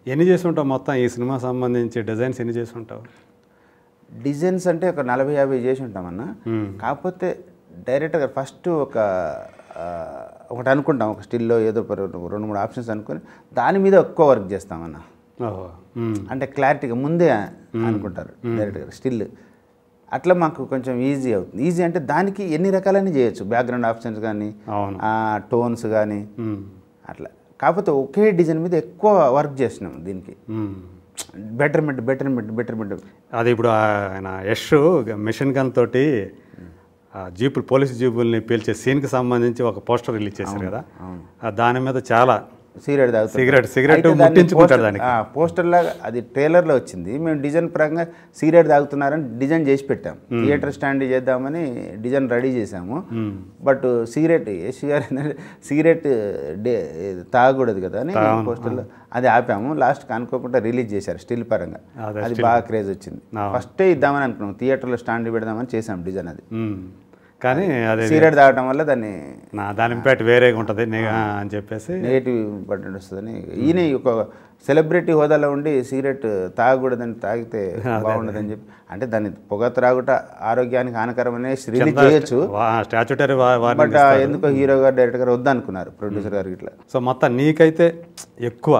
ఎన్ని చేసి ఉంటావు మొత్తం ఈ సినిమా సంబంధించి డిజైన్స్ ఎన్ని చేసి ఉంటావు డిజైన్స్ అంటే ఒక నలభై యాభై చేసి ఉంటామన్న మ్మ్. కాకపోతే డైరెక్ట్గా ఫస్ట్ ఒక ఆ, ఒకటి అనుకుంటాం ఒక స్టిల్లో ఏదో ఒక రెండు రెండు మూడు ఆప్షన్స్ అనుకొని దాని మీద ఎక్కువ వర్క్ చేస్తామన్న ఓహో మ్మ్. అంటే క్లారిటీగా ముందే అనుకుంటారు డైరెక్ట్గా స్టిల్ అట్లా మాకు కొంచెం ఈజీ అవుతుంది ఈజీ అంటే దానికి ఎన్ని రకాలని చేయొచ్చు బ్యాక్గ్రౌండ్ ఆప్షన్స్ కానీ అవును టోన్స్ కానీ మ్మ్. అట్లా కాకపోతే ఒకే డిజైన్ మీద ఎక్కువ వర్క్ చేసినాం దీనికి మ్మ్. బెటర్మెంట్ బెటర్మెంట్ బెటర్మెంట్ అది ఇప్పుడు ఆయన యష్ మిషన్ గన్ తోటి ఆ జీపులు పోలీసు జీపుల్ని పీల్చే సీన్కి సంబంధించి ఒక పోస్టర్ రిలీజ్ చేశారు కదా ఆ దాని మీద చాలా సిగరెట్ తాగుతాం సిగరెట్ సిగరెట్ అయితే దాన్ని ముట్టించుకుంటాడు పోస్టర్- దానికి ఆ, పోస్టర్ లాగా అది ట్రైలర్లో వచ్చింది మేము డిజైన్ పరంగా సిగరెట్ తాగుతున్నారని డిజైన్ చేసి పెట్టాం థియేటర్ స్టాండ్ చేద్దామని డిజైన్ రెడీ చేసాము బట్ సిగరెట్ యశ్ గారు ఏంటంటే సిగరెట్ డే తాగకూడదు కదా అని పోస్టర్లో అది ఆపాము లాస్ట్ అనుకోకుండా రిలీజ్ చేశారు స్టిల్ పరంగా అదే, అది బాగా క్రేజ్ వచ్చింది అవును. ఫస్టే ఇద్దామని అనుకున్నాం థియేటర్లో స్టాండ్ పెడదామని చేసాం డిజైన్ అది మ్మ్. కానీ అది సిగరెట్ తాగటం వల్ల దాన్ని నా దాని ఇంపాక్ట్ వేరేగా ఉంటుంది నే- అని చెప్పేసి నెగిటివ్ ఇంపార్టెంట్ వస్తుందని ఈయన ఒక సెలబ్రిటీ హోదాలో ఉండి సిగరెట్ తాగకూడదని తాగితే బాగుండదని చెప్పి అంటే దాన్ని పొగ త్రాగుట ఆరోగ్యానికి హానికరమనే రిలీజ్ చేయొచ్చు స్టాచ్యుటరీ వారిని బట్ ఎందుకో హీరో గారు డైరెక్టర్ గారు వద్దనుకున్నారు ప్రొడ్యూసర్ గారికి ఇట్లా సో మొత్తం నీకైతే ఎక్కువ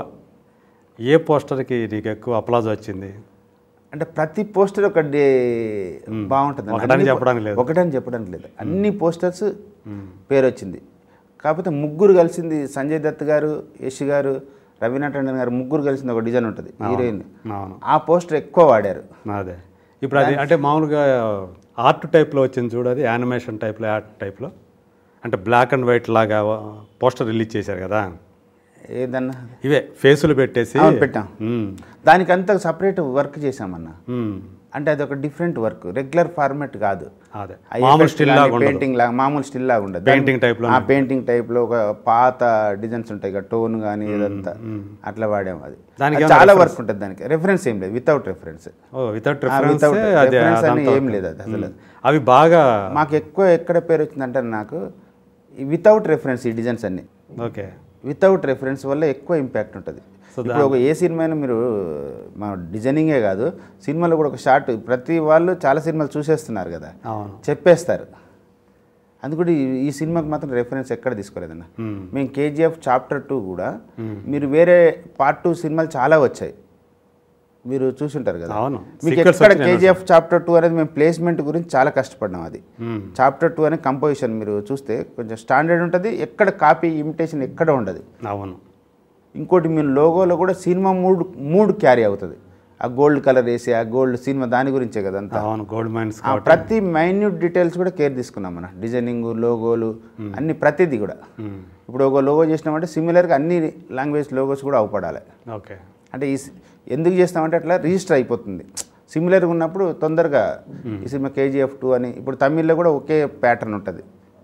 ఏ పోస్టర్కి నీకు ఎక్కువ అప్లాజ్ వచ్చింది అంటే ప్రతి పోస్టర్ ఒక డే బాగుంటుంది ఒకటని అన్ని పో- చెప్పడానికి లేదు. ఒకటని చెప్పడానికి లేదు అన్ని పోస్టర్స్ పేరు వచ్చింది కాకపోతే ముగ్గురు కలిసింది సంజయ్ దత్ గారు యష్ గారు రవీనా టండన్ గారు ముగ్గురు కలిసింది ఒక డిజైన్ ఉంటుంది హీరోయిన్ అవును ఆ పోస్టర్ ఎక్కువ వాడారు అదే ఇప్పుడు అది అంటే మామూలుగా ఆర్ట్ టైప్లో వచ్చింది చూడు అది యానిమేషన్ టైప్లో ఆర్ట్ టైప్లో అంటే బ్లాక్ అండ్ వైట్ లాగా పోస్టర్ రిలీజ్ చేశారు కదా ఏదన్నా ఇవే ఫేసులు పెట్టేసి అవును, పెట్టాం మ్మ్. దానికంతా సపరేట్ వర్క్ చేసామన్న మ్మ్. అంటే అది ఒక డిఫరెంట్ వర్క్ రెగ్యులర్ ఫార్మాట్ కాదు అదే మామూలు స్టిల్ లాగా ఉండదు పెయింటింగ్ లాగా మామూలు స్టిల్ లాగా ఉండదు Painting type లో ఆ పెయింటింగ్ టైప్ లో ఒక పాత డిజైన్స్ ఉంటాయి కదా టోన్ కానీ ఇదంతా అట్లా వాడాము అది దానికి అది చాలా వర్క్ ఉంటుంది దానికి రెఫరెన్స్ ఏం లేదు without reference oh without without reference అది reference అని అదంతా ఏం లేదు అది అసలు. అవి బాగా మాకు ఎక్కువ ఎక్కడ పేరు వచ్చిందంటే నాకు వితౌట్ రెఫరెన్స్ ఈ డిజైన్స్ అన్ని ఓకే వితౌట్ రెఫరెన్స్ వల్ల ఎక్కువ ఇంపాక్ట్ ఉంటుంది ఇప్పుడు ఒక ఏ సినిమా అయినా మీరు మా డిజైనింగే కాదు సినిమాలో కూడా ఒక షార్ట్ ప్రతి వాళ్ళు చాలా సినిమాలు చూసేస్తున్నారు కదా అవును చెప్పేస్తారు అందుకని ఈ- ఈ సినిమాకి మాత్రం రెఫరెన్స్ ఎక్కడ తీసుకోలేదన్న మ్మ్. మేము కేజీఎఫ్ చాప్టర్ టూ కూడా మీరు వేరే పార్ట్ టూ సినిమాలు చాలా వచ్చాయి మీరు చూసుంటారు కదా అవును మీకు Sequels ఎక్కడ వచ్చినాయి కేజీఎఫ్ చాప్టర్ టూ అనేది మేము ప్లేస్మెంట్ గురించి చాలా కష్టపడ్డాం అది మ్మ్. చాప్టర్ టూ అనే కంపోజిషన్ మీరు చూస్తే కొంచెం స్టాండర్డ్ ఉంటుంది ఎక్కడ కాపీ ఇమిటేషన్ ఎక్కడ ఉండదు అవును ఇంకోటి మీరు లోగోలో కూడా సినిమా మూడ్ మూడ్ క్యారీ అవుతుంది ఆ గోల్డ్ కలర్ వేసి ఆ గోల్డ్ సినిమా దాని గురించే కదా అంతా అవును గోల్డ్ మైన్స్ ఆ ప్రతి మైన్యూట్ డీటెయిల్స్ కూడా కేర్ తీసుకున్నాం మన డిజైనింగ్ లోగోలు అన్ని ప్రతిదీ కూడా ఇప్పుడు ఒక లోగో చేసినామంటే సిమిలర్గా అన్ని లాంగ్వేజ్ లోగోస్ కూడా అవపడాలి ఓకే అంటే ఈ సి- ఎందుకు చేస్తామంటే అట్లా రిజిస్టర్ అయిపోతుంది సిమిలర్గా ఉన్నప్పుడు తొందరగా ఈ సినిమా కేజీఎఫ్ టూ అని ఇప్పుడు తమిళ్లో కూడా ఒకే ప్యాటర్న్ ఉంటుంది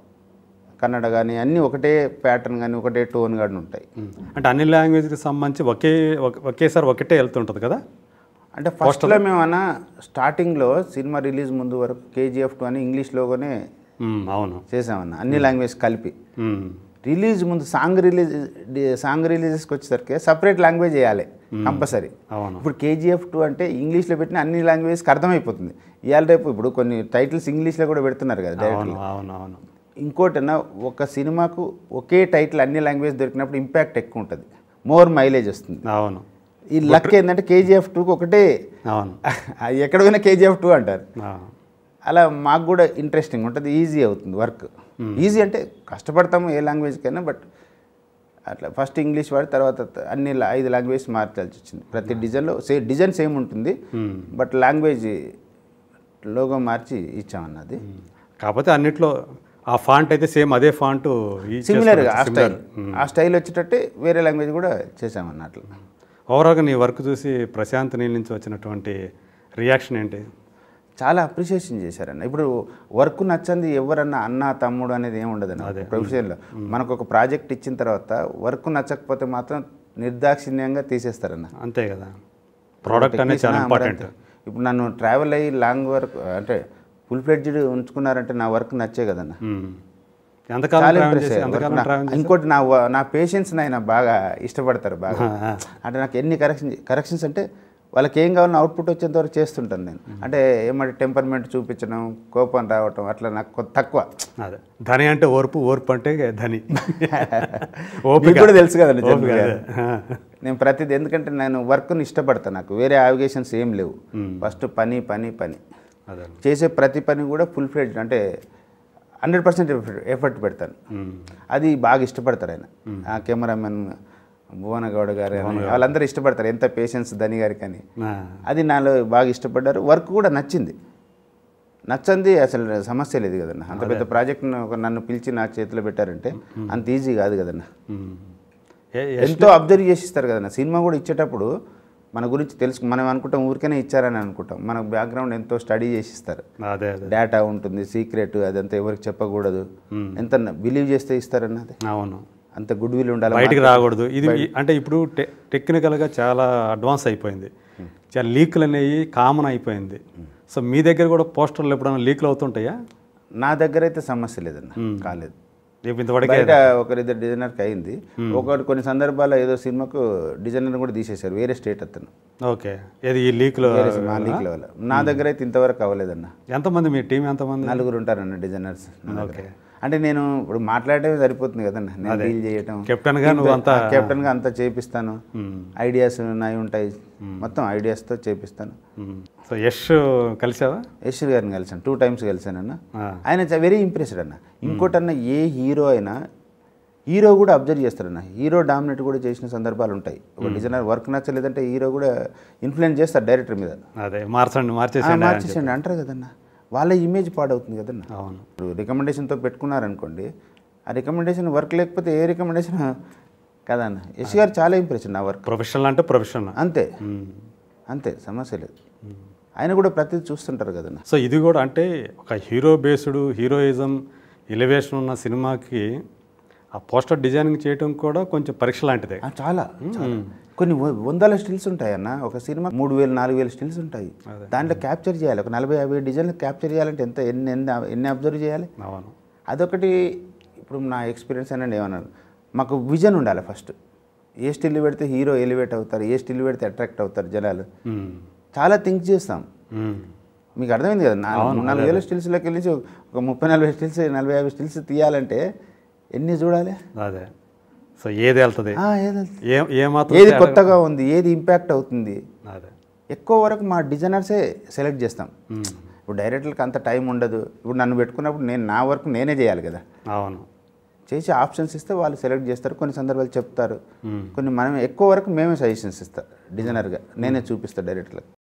కన్నడ కానీ అన్నీ ఒకటే ప్యాటర్న్ కానీ ఒకటే టోన్ కానీ ఉంటాయి అంటే అన్ని లాంగ్వేజ్కి సంబంధించి ఒకే ఒక- ఒకేసారి ఒకటే వెళ్తుంటుంది కదా అంటే ఫస్ట్లో మేము అన్న స్టార్టింగ్లో సినిమా రిలీజ్ ముందు వరకు కేజీఎఫ్ టూ అని ఇంగ్లీష్ లోగోనే మ్మ్, అవును చేసామన్న అన్ని లాంగ్వేజ్ కలిపి మ్మ్. రిలీజ్ ముందు సాంగ్ రిలీజ్ సాంగ్ రిలీజెస్కి వచ్చేసరికి సపరేట్ లాంగ్వేజ్ వేయాలి కంపల్సరీ అవును ఇప్పుడు కేజీఎఫ్ టూ అంటే ఇంగ్లీష్లో పెట్టిన అన్ని లాంగ్వేజ్కి అర్థమైపోతుంది ఇవాళ రేపు ఇప్పుడు కొన్ని టైటిల్స్ ఇంగ్లీష్లో కూడా పెడుతున్నారు కదా డైరెక్ట్ అవును అవును అవును ఇంకోటన్నా ఒక సినిమాకు ఒకే టైటిల్ అన్ని లాంగ్వేజ్ దొరికినప్పుడు ఇంపాక్ట్ ఎక్కువ ఉంటుంది మోర్ మైలేజ్ వస్తుంది అవును ఈ లక్ ఏంటంటే కేజీఎఫ్ టూకి ఒకటే అవును అది ఎక్కడ పోయినా కేజీఎఫ్ టూ అంటారు అవును. అలా మాకు కూడా ఇంట్రెస్టింగ్ ఉంటుంది ఈజీ అవుతుంది వర్క్ ఈజీ అంటే కష్టపడతాము ఏ లాంగ్వేజ్కైనా బట్ అట్లా ఫస్ట్ ఇంగ్లీష్ వాడి తర్వాత త- అన్ని లా- ఐదు లాంగ్వేజ్ మార్చాల్సి వచ్చింది ప్రతి డిజైన్లో సే డిజైన్ సేమ్ ఉంటుంది మ్మ్. బట్ లాంగ్వేజ్ లోగో మార్చి ఇచ్చామన్నది కాకపోతే అన్నిట్లో ఆ ఫాంట్ అయితే సేమ్ అదే ఫాంట్ సిమిలర్గా ఆ స్టైల్ ఆ స్టైల్ వచ్చేటట్టే వేరే లాంగ్వేజ్ కూడా చేసామన్న అట్లా ఓవరాల్గా నీ వర్క్ చూసి ప్రశాంత్ నీళ్ళ నుంచి వచ్చినటువంటి రియాక్షన్ ఏంటి చాలా అప్రిషియేషన్ చేశారన్న ఇప్పుడు వర్క్ నచ్చంది ఎవరన్నా అన్న తమ్ముడు అనేది ఏమి ఉండదు ప్రొఫెషన్లో మనకు ఒక ప్రాజెక్ట్ ఇచ్చిన తర్వాత వర్క్ నచ్చకపోతే మాత్రం నిర్దాక్షిణ్యంగా తీసేస్తారన్న అంతే కదా ప్రోడక్ట్ అనేది చాలా టెక్నీషియన్ ఇంపార్టెంట్ మరి అంతే. ఇప్పుడు నన్ను ట్రావెల్ అయ్యి లాంగ్ వర్క్ అంటే ఫుల్ ఫ్లెడ్జ్డ్ ఉంచుకున్నారంటే నా వర్క్ నచ్చే కదన్న ఎంతకాలం చాలా ట్రావెల్ ఇంప్రెస్ చేసి అయ్యారు ఎంతకాలం నా- ట్రావెల్ చేసి ఇంకోటి నా వ- నా పేషెన్స్ ఆయన బాగా ఇష్టపడతారు బాగా ఆ, ఆ. అంటే నాకు ఎన్ని కరెక్షన్ కరెక్షన్స్ అంటే వాళ్ళకి ఏం కావాలన్నా అవుట్పుట్ వచ్చేంత వరకు చేస్తుంటాను నేను అంటే ఏమంటే టెంపర్మెంట్ చూపించడం కోపం రావటం అట్లా నాకు కొ- తక్కువ అదే ధని అంటే ఓర్పు ఓర్పు అంటే ధని మీకు కూడా తెలుసు కదండి ఓపిక జనరల్గా. అదే. ఆ. నేను ప్రతిదీ ఎందుకంటే నేను వర్క్ని ఇష్టపడతాను నాకు వేరే ఆవిగేషన్స్ ఏం లేవు ఫస్ట్ పని పని పని అదే చేసే ప్రతి పని కూడా ఫుల్ ఫ్లెడ్ అంటే హండ్రెడ్ పర్సెంట్ ఎఫర్ట్ పెడతాను ఉమ్. అది బాగా ఇష్టపడతారు ఆయన ఆ కెమెరామెన్ భువన గౌడ గారు అని వాళ్ళందరూ ఇష్టపడతారు ఎంత పేషెన్స్ ధని గారికి అని ఆ. అది నాలో బాగా ఇష్టపడ్డారు వర్క్ కూడా నచ్చింది నచ్చంది అసలు సమస్య లేదు కదన్న అంత పెద్ద ప్రాజెక్ట్ నన్ను పిలిచి నా చేతిలో పెట్టారంటే అంత ఈజీ కాదు కదన్న ఉమ్. ఏ- ఏ- ఎంతో అబ్జర్వ్ చేసి ఇస్తారు కదన్న సినిమా కూడా ఇచ్చేటప్పుడు మన గురించి తెలుసు మనం అనుకుంటాం ఊరికనే ఇచ్చారని అనుకుంటాం మన బ్యాక్గ్రౌండ్ ఎంతో స్టడీ చేసి ఇస్తారు అదే అదే డేటా ఉంటుంది సీక్రెట్ అదంతా ఎవరికి చెప్పకూడదు ఎంత బిలీవ్ చేస్తే ఇస్తారన్నది అవును అంత గుడ్ విల్ ఉండాలి బయటికి రాకూడదు ఇది అంటే ఇప్పుడు టె టెక్నికల్గా చాలా అడ్వాన్స్ అయిపోయింది చాలా లీకులు అనేవి కామన్ అయిపోయింది సో మీ దగ్గర కూడా పోస్టర్లు ఎప్పుడైనా లీకులు అవుతుంటాయా నా దగ్గర అయితే సమస్య లేదన్న కాలేదు ఇప్పుడు ఇంతవరకు బయట ఒకరిద్దరు డిజైనర్కి అయింది ఒకటి కొన్ని సందర్భాల్లో ఏదో సినిమాకు డిజైనర్ కూడా తీసేశారు వేరే స్టేట్ అతను ఓకే ఏది ఈ లీకులు వేరే మా లీక్ల వల్ల నా దగ్గర అయితే ఇంతవరకు అవ్వలేదన్న ఎంతమంది మీ టీం ఎంతమంది నలుగురు ఉంటారన్న డిజైనర్స్ నా దగ్గర. అంటే నేను ఇప్పుడు మాట్లాడటమే సరిపోతుంది కదన్న నేను డీల్ చేయటం కెప్టెన్గా నువ్వు అంతా కెప్టెన్గా అంతా చేపిస్తాను ఐడియాస్ నాయి ఉంటాయి మొత్తం ఐడియాస్తో చేపిస్తాను ఉమ్. సో యష్ కలిసావా యశ్ గారిని కలిసాను టూ టైమ్స్ కలిసానన్న ఆ. ఆయన వెరీ ఇంప్రెస్డ్ అన్న ఇంకోటన్న ఏ హీరో అయినా హీరో కూడా అబ్జర్వ్ చేస్తారన్న హీరో డామినేట్ కూడా చేసిన సందర్భాలు ఉంటాయి ఒక డిజైనర్ వర్క్ నచ్చలేదంటే హీరో కూడా ఇన్ఫ్లుయెన్స్ చేస్తారు డైరెక్టర్ మీద అదే మార్చండి ఆ, మార్చేసండి మార్చేసండి అంటారు కదన్న వాళ్ళ ఇమేజ్ పాడవుతుంది కదన్న అవును ఇప్పుడు రికమెండేషన్తో పెట్టుకున్నారనుకోండి ఆ రికమెండేషన్ వర్క్ లేకపోతే ఏ రికమెండేషన్ కదన్న యశ్ గారు చాలా ఇంప్రెషన్ నా వర్క్ ప్రొఫెషనల్ అంటే ప్రొఫెషనల్ అంతే అంతే సమస్య లేదు ఆయన కూడా ప్రతిదీ చూస్తుంటారు కదన్న సో ఇది కూడా అంటే ఒక హీరో బేస్డ్ హీరోయిజం ఎలివేషన్ ఉన్న సినిమాకి ఆ పోస్టర్ డిజైనింగ్ చేయడం కూడా కొంచెం పరీక్ష లాంటిదే ఆ, చాలా చాలా. కొన్ని వ- వందల స్టిల్స్ ఉంటాయి అన్న ఒక సినిమా మూడు వేలు నాలుగు వేలు స్టిల్స్ ఉంటాయి దాంట్లో క్యాప్చర్ చేయాలి ఒక నలభై యాభై డిజైన్లు క్యాప్చర్ చేయాలంటే ఎంత ఎన్ని ఎన్ని ఎన్ని అబ్జర్వ్ చేయాలి అవును అదొకటి ఇప్పుడు నా ఎక్స్పీరియన్స్ అనండి ఏమన్నాను మాకు విజన్ ఉండాలి ఫస్ట్ ఏ స్టిల్ పెడితే హీరో ఎలివేట్ అవుతారు ఏ స్టిల్ పెడితే అట్రాక్ట్ అవుతారు జనాలు ఉమ్. చాలా థింక్ చేస్తాం ఉమ్. మీకు అర్థమైంది కదా నాలుగు నాలుగు వేల స్టిల్స్లోకి వెళ్ళి ఒక ముప్పై నలభై స్టిల్స్ నలభై యాభై స్టిల్స్ తీయాలంటే ఎన్ని చూడాలి అదే సో ఏది వెళ్తుంది ఆ, ఏది ఏ ఏ మాత్రం ఏది కొత్తగా ఉంది ఏది ఇంపాక్ట్ అవుతుంది అదే ఎక్కువ వరకు మా డిజైనర్సే సెలెక్ట్ చేస్తాం ఇప్పుడు డైరెక్టర్కి అంత టైం ఉండదు ఇప్పుడు నన్ను పెట్టుకున్నప్పుడు నేను నా వర్క్ నేనే చేయాలి కదా అవును చేసి ఆప్షన్స్ ఇస్తే వాళ్ళు సెలెక్ట్ చేస్తారు కొన్ని సందర్భాలు చెప్తారు కొన్ని మనం ఎక్కువ వరకు మేమే సజెషన్స్ ఇస్తాం డిజైనర్గా నేనే చూపిస్తాను డైరెక్టర్లకు